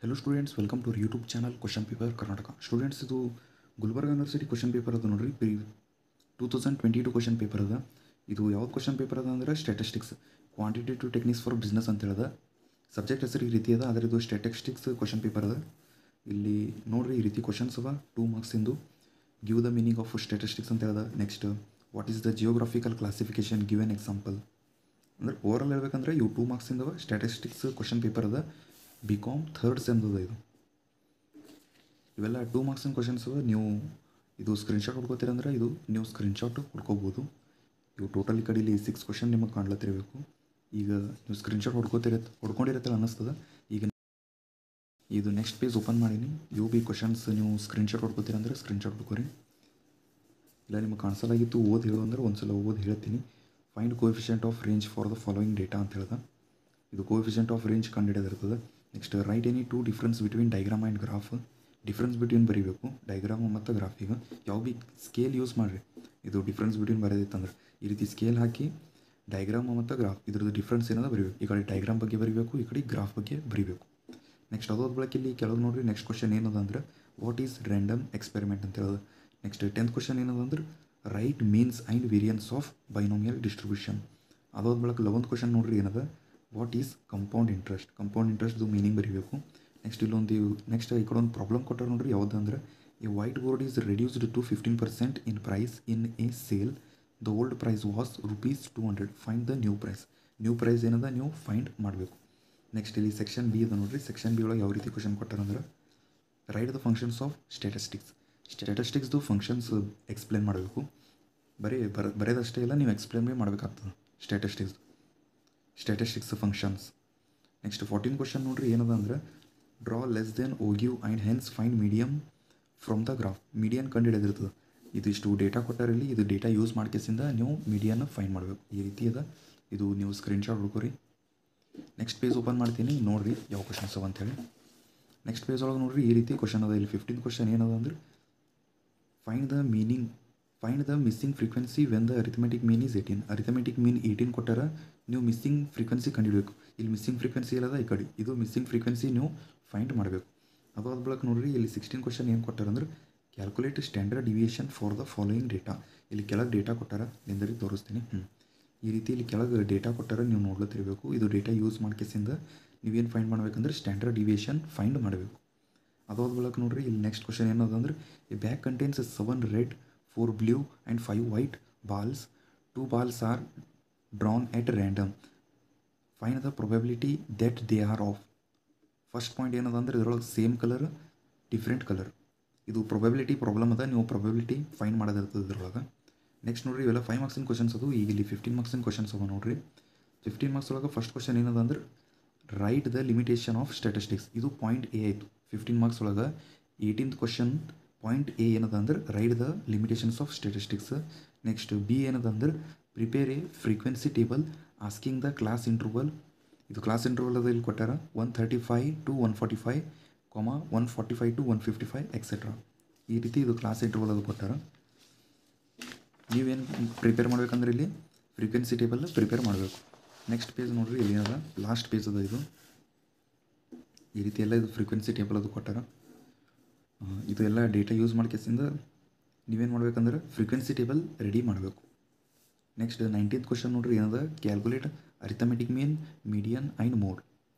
hello students welcome to YouTube channel question paper Karnataka students ಇದು Gulbarga university question paper ಅದು ನೋಡ್ರಿ pre two thousand twenty two question paper ಅದ ಇದು ಯಾವ್ದು question paper ಅದ ಅಂದ್ರೆ statistics quantitative techniques for business ಅಂತ ಹೇಳ್ದ ಸಬ್ಜೆಕ್ಟ್ ಹೆಸರು ಈ ರೀತಿ ಅದ ಆದರೆ ಇದು ಸ್ಟ್ಯಾಟಿಸ್ಟಿಕ್ಸ್ ಕ್ವಶನ್ ಪೇಪರ್ ಅದ ಇಲ್ಲಿ ನೋಡ್ರಿ ಈ ರೀತಿ ಕ್ವಶನ್ಸ್ ಅವ ಟೂ ಮಾರ್ಕ್ಸಿಂದು give the meaning of statistics ಅಂತ ಹೇಳ್ದ next what is the geographical classification give an example ಅಂದ್ರೆ ಓವರಾಲ್ ಹೇಳ್ಬೇಕಂದ್ರೆ ಇವು ಟೂ ಮಾರ್ಕ್ಸಿಂದವ ಸ್ಟ್ಯಾಟಿಸ್ಟಿಕ್ಸ್ ಕ್ವಶನ್ ಪೇಪರ್ ಅದ ಬಿ ಕಾಮ್ ಥರ್ಡ್ ಸೆಮ್ದದ ಇದು ಇವೆಲ್ಲ ಟೂ ಮಾರ್ಕ್ಸಿನ ಕ್ವಶನ್ಸ್ ನೀವು ಇದು ಸ್ಕ್ರೀನ್ಶಾಟ್ ಹೊಡ್ಕೋತೀರಂದ್ರೆ ಇದು ನೀವು ಸ್ಕ್ರೀನ್ಶಾಟ್ ಹೊಡ್ಕೋಬೋದು ಇವು ಟೋಟಲ್ ಈ ಕಡೆಯಲ್ಲಿ ಸಿಕ್ಸ್ ಕ್ವಶನ್ ನಿಮಗೆ ಕಾಣ್ಲತ್ತಿರಬೇಕು ಈಗ ನೀವು ಸ್ಕ್ರೀನ್ಶಾಟ್ ಹೊಡ್ಕೋತಿರ ಹೊಡ್ಕೊಂಡಿರತ್ತಲ್ಲ ಅನ್ನಿಸ್ತದ ಈಗ ಇದು ನೆಕ್ಸ್ಟ್ ಪೇಜ್ ಓಪನ್ ಮಾಡೀನಿ ಇವು ಬಿ ಕ್ವಶನ್ಸ್ ನೀವು ಸ್ಕ್ರೀನ್ಶಾಟ್ ಹೊಡ್ಕೋತೀರಂದ್ರೆ ಸ್ಕ್ರೀನ್ಶಾಟ್ ಹೊಡ್ಕೋರಿ ಇಲ್ಲ ನಿಮಗೆ ಕಾಣಿಸಲಾಗಿತ್ತು ಓದಿ ಹೇಳು ಅಂದ್ರೆ ಒಂದು ಸಲ ಓದಿ ಹೇಳ್ತೀನಿ find coefficient of range for the following data ಅಂತ ಹೇಳ್ದ ಇದು ಕೋಎಫಿಷಿಯಂಟ್ ಆಫ್ ರೇಂಜ್ ಕಂಡುಹಿಡಿದಿರ್ತದೆ next write any two difference between diagram and graph difference between ಬರೀಬೇಕು ಡೈಗ್ರಾಮ್ ಮತ್ತು ಗ್ರಾಫಿಗೆ ಯಾವ ಬಿ ಸ್ಕೇಲ್ ಯೂಸ್ ಮಾಡಿರಿ ಇದು ಡಿಫ್ರೆನ್ಸ್ ಬಿಟ್ವೀನ್ ಬರೋದಿತ್ತಂದ್ರೆ ಈ ರೀತಿ ಸ್ಕೇಲ್ ಹಾಕಿ ಡೈಗ್ರಾಮ್ ಮತ್ತು ಗ್ರಾಫ್ ಇದ್ರದ್ದು ಡಿಫ್ರೆನ್ಸ್ ಏನದ ಬರೀಬೇಕು ಈ ಕಡೆ ಡೈಗ್ರಾಮ್ ಬಗ್ಗೆ ಬರೀಬೇಕು ಈ ಕಡೆ ಗ್ರಾಫ್ ಬಗ್ಗೆ ಬರೀಬೇಕು ನೆಕ್ಸ್ಟ್ ಅದಾದ ಬಳಕ ಇಲ್ಲಿ ಕೆಳಗೆ ನೋಡ್ರಿ ನೆಕ್ಸ್ಟ್ ಕ್ವಶನ್ ಏನದ ಅಂದ್ರೆ ವಾಟ್ ಈಸ್ ರ್ಯಾಂಡಮ್ ಎಕ್ಸ್ಪೆರಿಮೆಂಟ್ ಅಂತ ಹೇಳೋದು ನೆಕ್ಸ್ಟ್ ಟೆಂತ್ ಕ್ವಶನ್ ಏನದ ಅಂದ್ರೆ write means and variance of binomial distribution ಅದಾದ ಬಳಕ ಲೆವೆಂತ್ ಕ್ವಶನ್ ನೋಡ್ರಿ ಏನದ what is compound interest compound ಇಂಟ್ರೆಸ್ಟ್ದು ಮೀನಿಂಗ್ ಬರೀಬೇಕು ನೆಕ್ಸ್ಟ್ ಇಲ್ಲೊಂದು ನೆಕ್ಸ್ಟ್ ಈ ಕಡೆ ಒಂದು ಪ್ರಾಬ್ಲಮ್ ಕೊಟ್ಟಾರ ನೋಡ್ರಿ ಯಾವುದಂದ್ರೆ a white board is reduced to fifteen percent in price in a sale the old price was rupees two hundred find the new price new price ಏನದ ನೀವು ಫೈಂಡ್ ಮಾಡಬೇಕು ನೆಕ್ಸ್ಟ್ ಇಲ್ಲಿ ಸೆಕ್ಷನ್ ಬಿ ಅದ ನೋಡ್ರಿ section B ಒಳಗೆ ಯಾವ ರೀತಿ question ಕೊಟ್ಟಾರಂದ್ರೆ write the functions of statistics ಸ್ಟ್ಯಾಟಿಸ್ಟಿಕ್ಸ್ದು ಫಂಕ್ಷನ್ಸ್ ಎಕ್ಸ್ಪ್ಲೇನ್ ಮಾಡಬೇಕು ಬರೀ ಬರ ಬರೆಯೋದಷ್ಟೇ ಇಲ್ಲ ನೀವು ಎಕ್ಸ್ಪ್ಲೇನ್ ಭೀ ಮಾಡಬೇಕಾಗ್ತದೆ statistics statistics functions next fourteen question ನೋಡ್ರಿ ಏನದ ಅಂದ್ರೆ draw less than ogive and hence find medium from the graph median ಕಂಡು ಹಿಡಿದಿರ್ತದೆ ಇದು ಇಷ್ಟು ಡೇಟಾ ಕೊಟ್ಟಾರಲ್ಲಿ ಇದು ಡೇಟಾ ಯೂಸ್ ಮಾಡ್ಕೇಸಿಂದ ನೀವು ಮೀಡಿಯನ್ನ ಫೈಂಡ್ ಮಾಡಬೇಕು ಈ ರೀತಿ ಅದ ಇದು ನೀವು ಸ್ಕ್ರೀನ್ಶಾಟ್ ಹುಡ್ಕೋರಿ ನೆಕ್ಸ್ಟ್ ಪೇಜ್ ಓಪನ್ ಮಾಡ್ತೀನಿ ನೋಡಿರಿ ಯಾವ ಕ್ವಶನ್ಸ್ ಅವ ಅಂಥೇಳಿ ನೆಕ್ಸ್ಟ್ ಪೇಜ್ ಒಳಗೆ ನೋಡ್ರಿ ಈ ರೀತಿ ಕ್ವಶನ್ ಅದ ಇಲ್ಲಿ ಫಿಫ್ಟೀನ್ ಕ್ವಶನ್ ಏನದ ಅಂದ್ರೆ find the meaning find the missing frequency when the arithmetic mean is eighteen arithmetic mean eighteen ಕೊಟ್ಟಾರ ನೀವು ಮಿಸ್ಸಿಂಗ್ ಫ್ರೀಕ್ವೆನ್ಸಿ ಕಂಡುಹಿಡಬೇಕು ಇಲ್ಲಿ ಮಿಸ್ಸಿಂಗ್ ಫ್ರೀಕ್ವೆನ್ಸಿ ಇಲ್ಲದ ಈ ಕಡೆ ಇದು ಮಿಸ್ಸಿಂಗ್ ಫ್ರೀಕ್ವೆನ್ಸಿ ನೀವು ಫೈಂಡ್ ಮಾಡಬೇಕು ಅದಾದ ಬಳಿಕ ನೋಡ್ರಿ ಇಲ್ಲಿ ಸಿಕ್ಸ್ಟೀನ್ ಕ್ವಶನ್ ಏನು ಕೊಟ್ಟಾರ ಅಂದ್ರೆ calculate standard deviation for the following data ಇಲ್ಲಿ ಕೆಳಗೆ ಡೇಟಾ ಕೊಟ್ಟಾರ ನಿಂದರಿ ತೋರಿಸ್ತೀನಿ ಹ್ಞೂ ಈ ರೀತಿ ಇಲ್ಲಿ ಕೆಳಗೆ ಡೇಟಾ ಕೊಟ್ಟಾರ ನೀವು ನೋಡ್ಲತ್ತಿರಬೇಕು ಇದು ಡೇಟಾ ಯೂಸ್ ಮಾಡ್ಕೇಸಿಂದ ನೀವೇನು ಫೈಂಡ್ ಮಾಡ್ಬೇಕಂದ್ರೆ ಸ್ಟ್ಯಾಂಡರ್ಡ್ ಡಿವಿಯೇಷನ್ ಫೈಂಡ್ ಮಾಡಬೇಕು ಅದಾದ ಬಳಿಕ ನೋಡ್ರಿ ಇಲ್ಲಿ ನೆಕ್ಸ್ಟ್ ಕ್ವಶನ್ ಏನದ ಅಂದ್ರೆ ಈ bag contains seven red four blue and five white balls two balls are drawn at random find the probability that they are of first point ಏನದ ಅಂದ್ರೆ ಇದರೊಳಗೆ ಸೇಮ್ ಕಲರ್ ಡಿಫ್ರೆಂಟ್ ಕಲರ್ ಇದು probability problem ಅದ ನೀವು probability fine ಮಾಡೋದಿರ್ತದೆ ಇದ್ರೊಳಗೆ next ನೋಡ್ರಿ ಇವೆಲ್ಲ five ಮಾರ್ಕ್ಸಿನ questions ಅದು ಈಗ ಇಲ್ಲಿ ಫಿಫ್ಟೀನ್ ಮಾರ್ಕ್ಸಿನ ಕ್ವಶನ್ಸ್ ಅವ ನೋಡ್ರಿ ಫಿಫ್ಟೀನ್ ಮಾರ್ಕ್ಸ್ ಒಳಗೆ ಫಸ್ಟ್ ಕ್ವಶನ್ ಏನದ ಅಂದ್ರೆ write the limitation of statistics ಇದು ಪಾಯಿಂಟ್ ಎ ಆಯಿತು ಫಿಫ್ಟೀನ್ ಮಾರ್ಕ್ಸ್ ಒಳಗೆ ಏಯ್ಟೀನ್ತ್ ಕ್ವಶನ್ ಪಾಯಿಂಟ್ ಎ ಏನದ ಅಂದ್ರೆ write the limitations of statistics next B ಏನದ ಅಂದ್ರೆ prepare a frequency table asking the class interval ಇದು ಕ್ಲಾಸ್ ಇಂಟರ್ವಲ್ ಅದ ಇಲ್ಲಿ ಕೊಟ್ಟಾರ one thirty five to one forty five comma one forty five to one fifty five etcetera ಈ ರೀತಿ ಇದು class interval ಅದು ಕೊಟ್ಟಾರ ನೀವೇನು ಪ್ರಿಪೇರ್ ಮಾಡ್ಬೇಕಂದ್ರೆ ಇಲ್ಲಿ ಫ್ರೀಕ್ವೆನ್ಸಿ ಟೇಬಲ್ ಪ್ರಿಪೇರ್ ಮಾಡಬೇಕು ನೆಕ್ಸ್ಟ್ ಪೇಜ್ ನೋಡ್ರಿ ಇಲ್ಲಿ ಏನದ ಲಾಸ್ಟ್ ಪೇಜ್ ಅದ ಇದು ಈ ರೀತಿ ಎಲ್ಲ ಇದು ಫ್ರೀಕ್ವೆನ್ಸಿ ಟೇಬಲ್ ಅದು ಕೊಟ್ಟಾರ ಇದು ಎಲ್ಲ ಡೇಟಾ ಯೂಸ್ ಮಾಡ್ಕೇಸಿಂದ ನೀವೇನು ಮಾಡ್ಬೇಕಂದ್ರೆ ಫ್ರೀಕ್ವೆನ್ಸಿ ಟೇಬಲ್ ರೆಡಿ ಮಾಡಬೇಕು ನೆಕ್ಸ್ಟ್ ನೈನ್ಟೀನ್ತ್ ಕ್ವಶನ್ ನೋಡ್ರಿ ಏನದ calculate arithmetic mean median and mode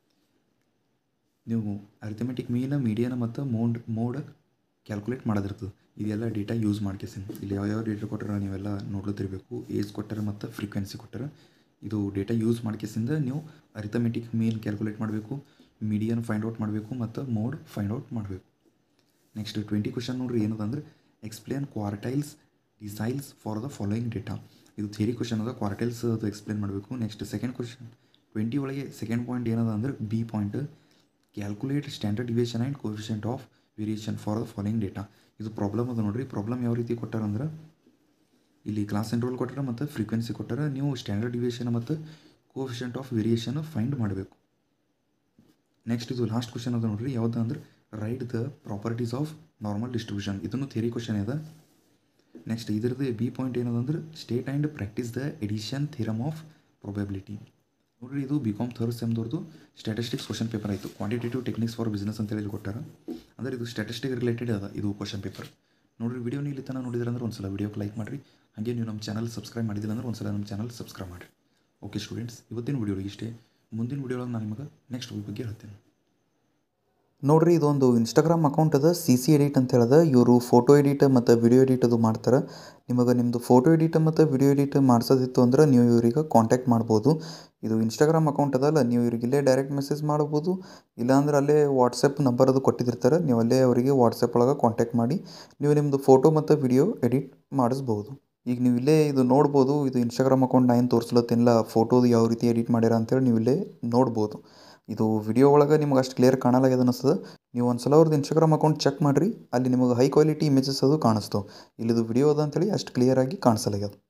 ನೀವು ಅರಿಥಮೆಟಿಕ್ ಮೀನ ಮೀಡಿಯನ್ ಮತ್ತು ಮೋಡ್ ಮೋಡ್ ಕ್ಯಾಲ್ಕುಲೇಟ್ ಮಾಡೋದಿರ್ತದೆ ಇದೆಲ್ಲ ಡೇಟಾ ಯೂಸ್ ಮಾಡ್ಕೇಸಿಂದ ಇಲ್ಲಿ ಯಾವ್ಯಾವ ಡೇಟಾ ಕೊಟ್ಟಾರ ನೀವೆಲ್ಲ ನೋಡ್ಲತ್ತಿರಬೇಕು ಏಜ್ ಕೊಟ್ಟಾರ ಮತ್ತು ಫ್ರೀಕ್ವೆನ್ಸಿ ಕೊಟ್ಟಾರ ಇದು ಡೇಟಾ ಯೂಸ್ ಮಾಡ್ಕೇಸಿಂದ ನೀವು ಅರಿಥಮೆಟಿಕ್ ಮೀನ್ ಕ್ಯಾಲ್ಕುಲೇಟ್ ಮಾಡಬೇಕು ಮೀಡಿಯನ್ ಫೈಂಡ್ ಔಟ್ ಮಾಡಬೇಕು ಮತ್ತು ಮೋಡ್ ಫೈಂಡ್ ಔಟ್ ಮಾಡಬೇಕು ನೆಕ್ಸ್ಟ್ ಟ್ವೆಂಟಿ ಕ್ವಶನ್ ನೋಡ್ರಿ ಏನದ ಅಂದ್ರೆ explain quartiles deciles for the following data ಇದು ಥೇರಿ ಕ್ವಶನ್ ಅದ ಕ್ವಾರ್ಟೈಲ್ಸ್ ಅದು ಎಕ್ಸ್ಪ್ಲೇನ್ ಮಾಡಬೇಕು ನೆಕ್ಸ್ಟ್ ಸೆಕೆಂಡ್ ಕ್ವಶನ್ ಟ್ವೆಂಟಿ ಒಳಗೆ ಸೆಕೆಂಡ್ ಪಾಯಿಂಟ್ ಏನದ ಅಂದ್ರೆ B point calculate standard deviation and coefficient of variation for the following data ಇದು ಪ್ರಾಬ್ಲಮ್ ಅದ ನೋಡ್ರಿ ಪ್ರಾಬ್ಲಮ್ ಯಾವ ರೀತಿ ಕೊಟ್ಟಾರಂದ್ರೆ ಇಲ್ಲಿ ಕ್ಲಾಸ್ ಇಂಟ್ರೋಲ್ ಕೊಟ್ಟಾರ ಮತ್ತು ಫ್ರೀಕ್ವೆನ್ಸಿ ಕೊಟ್ಟಾರ ನೀವು ಸ್ಟ್ಯಾಂಡರ್ಡ್ ಡಿವಿಯೇಷನ್ ಮತ್ತು ಕೋಫಿಷಿಯಂಟ್ ಆಫ್ ವೇರಿಯೇಷನ್ ಫೈಂಡ್ ಮಾಡಬೇಕು ನೆಕ್ಸ್ಟ್ ಇದು ಲಾಸ್ಟ್ ಕ್ವಶನ್ ಅದ ನೋಡ್ರಿ ಯಾವ್ದು ಅಂದ್ರೆ write the properties of normal distribution ಇದನ್ನು ಥೇರಿ ಕ್ವಶನ್ ಇದೆ ನೆಕ್ಸ್ಟ್ ಇದರದ್ದು ಬಿ ಪಾಯಿಂಟ್ ಏನದ ಅಂದ್ರೆ state and practice the addition theorem of probability ನೋಡ್ರಿ ಇದು ಬಿ ಕಾಮ್ ಥರ್ಡ್ ಸೆಮ್ದವ್ರದ್ದು ಸ್ಟ್ಯಾಟಿಸ್ಟಿಕ್ಸ್ ಕ್ವಶನ್ ಪೇಪರ್ ಆಯಿತು ಕ್ವಾಂಟಿಟೇಟಿವ್ ಟೆಕ್ನಿಕ್ಸ್ ಫಾರ್ ಬಿಸ್ನೆಸ್ ಅಂತೇಳಿ ಇಲ್ಲಿ ಕೊಟ್ಟಾರ ಅಂದರೆ ಇದು ಸ್ಟ್ಯಾಟಿಸ್ಟಿಕ್ ರಿಲೇಟೆಡ್ ಅದ ಇದು ಕ್ವಶನ್ ಪೇಪರ್ ನೋಡ್ರಿ ವಿಡಿಯೋ ನೀವು ಇಲ್ಲಿ ತನಕ ನೋಡಿದ್ರೆ ಅಂದ್ರೆ ಒಂದ್ಸಲ ವಿಡಿಯೋಕ್ಕೆ ಲೈಕ್ ಮಾಡಿರಿ ಹಾಗೆ ನೀವು ನಮ್ಮ ಚಾನಲ್ ಸಬ್ಸ್ಕ್ರೈಬ್ ಮಾಡಿದಿಲ್ಲ ಅಂದ್ರೆ ಒಂದ್ಸಲ ನಮ್ಮ ಚಾನಲ್ ಸಬ್ಸ್ಕ್ರೈಬ್ ಮಾಡಿರಿ ಓಕೆ ಸ್ಟೂಡೆಂಟ್ಸ್ ಇವತ್ತಿನ ವಿಡಿಯೋ ಇಷ್ಟೇ ಮುಂದಿನ ವಿಡಿಯೋ ನಾನು ನಿಮಗೆ ನೆಕ್ಸ್ಟ್ ಬಗ್ಗೆ ಹೇಳ್ತೇನೆ ನೋಡ್ರಿ ಇದೊಂದು ಇನ್ಸ್ಟಾಗ್ರಾಮ್ ಅಕೌಂಟ್ ಅದ ಸಿ ಸಿ ಎಡಿಟ್ ಅಂತ ಹೇಳದ ಇವರು ಫೋಟೋ ಎಡಿಟ್ ಮತ್ತು ವಿಡಿಯೋ ಎಡಿಟ್ ಅದು ಮಾಡ್ತಾರೆ ನಿಮಗೆ ನಿಮ್ಮದು ಫೋಟೋ ಎಡಿಟ್ ಮತ್ತು ವಿಡಿಯೋ ಎಡಿಟ್ ಮಾಡಿಸೋದಿತ್ತು ಅಂದ್ರೆ ನೀವು ಇವ್ರಿಗೆ ಕಾಂಟ್ಯಾಕ್ಟ್ ಮಾಡ್ಬೋದು ಇದು ಇನ್ಸ್ಟಾಗ್ರಾಮ್ ಅಕೌಂಟ್ ಅದಲ್ಲ ನೀವು ಇವ್ರಿಗೆ ಇಲ್ಲೇ ಡೈರೆಕ್ಟ್ ಮೆಸೇಜ್ ಮಾಡ್ಬೋದು ಇಲ್ಲಾಂದ್ರೆ ಅಲ್ಲೇ ವಾಟ್ಸಪ್ ನಂಬರ್ ಅದು ಕೊಟ್ಟಿರ್ತಾರೆ ನೀವು ಅಲ್ಲೇ ಅವರಿಗೆ ವಾಟ್ಸಪ್ ಒಳಗೆ ಕಾಂಟ್ಯಾಕ್ಟ್ ಮಾಡಿ ನೀವು ನಿಮ್ಮದು ಫೋಟೋ ಮತ್ತು ವಿಡಿಯೋ ಎಡಿಟ್ ಮಾಡಿಸ್ಬೋದು ಈಗ ನೀವು ಇಲ್ಲೇ ಇದು ನೋಡ್ಬೋದು ಇದು ಇನ್ಸ್ಟಾಗ್ರಾಮ್ ಅಕೌಂಟ್ ನಾ ಏನು ತೋರಿಸ್ಲತ್ತಿಲ್ಲ ಫೋಟೋದು ಯಾವ ರೀತಿ ಎಡಿಟ್ ಮಾಡ್ಯಾರ ಅಂತೇಳಿ ನೀವು ಇಲ್ಲೇ ನೋಡ್ಬೋದು ಇದು ವಿಡಿಯೋ ಒಳಗೆ ನಿಮ್ಗೆ ಅಷ್ಟು ಕ್ಲಿಯರ್ ಕಾಣಲಾಗ್ಯದ ಅನಿಸ್ತದೆ ನೀವು ಒಂದು ಸಲ ಅವ್ರದ್ದು ಇನ್ಸ್ಟಾಗ್ರಾಮ್ ಅಕೌಂಟ್ ಚೆಕ್ ಮಾಡಿರಿ ಅಲ್ಲಿ ನಿಮಗೆ ಹೈ ಕ್ವಾಲಿಟಿ ಇಮೇಜಸ್ ಅದು ಕಾಣಿಸ್ತವೆ ಇಲ್ಲಿದು ವಿಡಿಯೋ ಅದ ಅಂತೇಳಿ ಅಷ್ಟು ಕ್ಲಿಯರಾಗಿ ಕಾಣಿಸಲಾಗ್ಯದ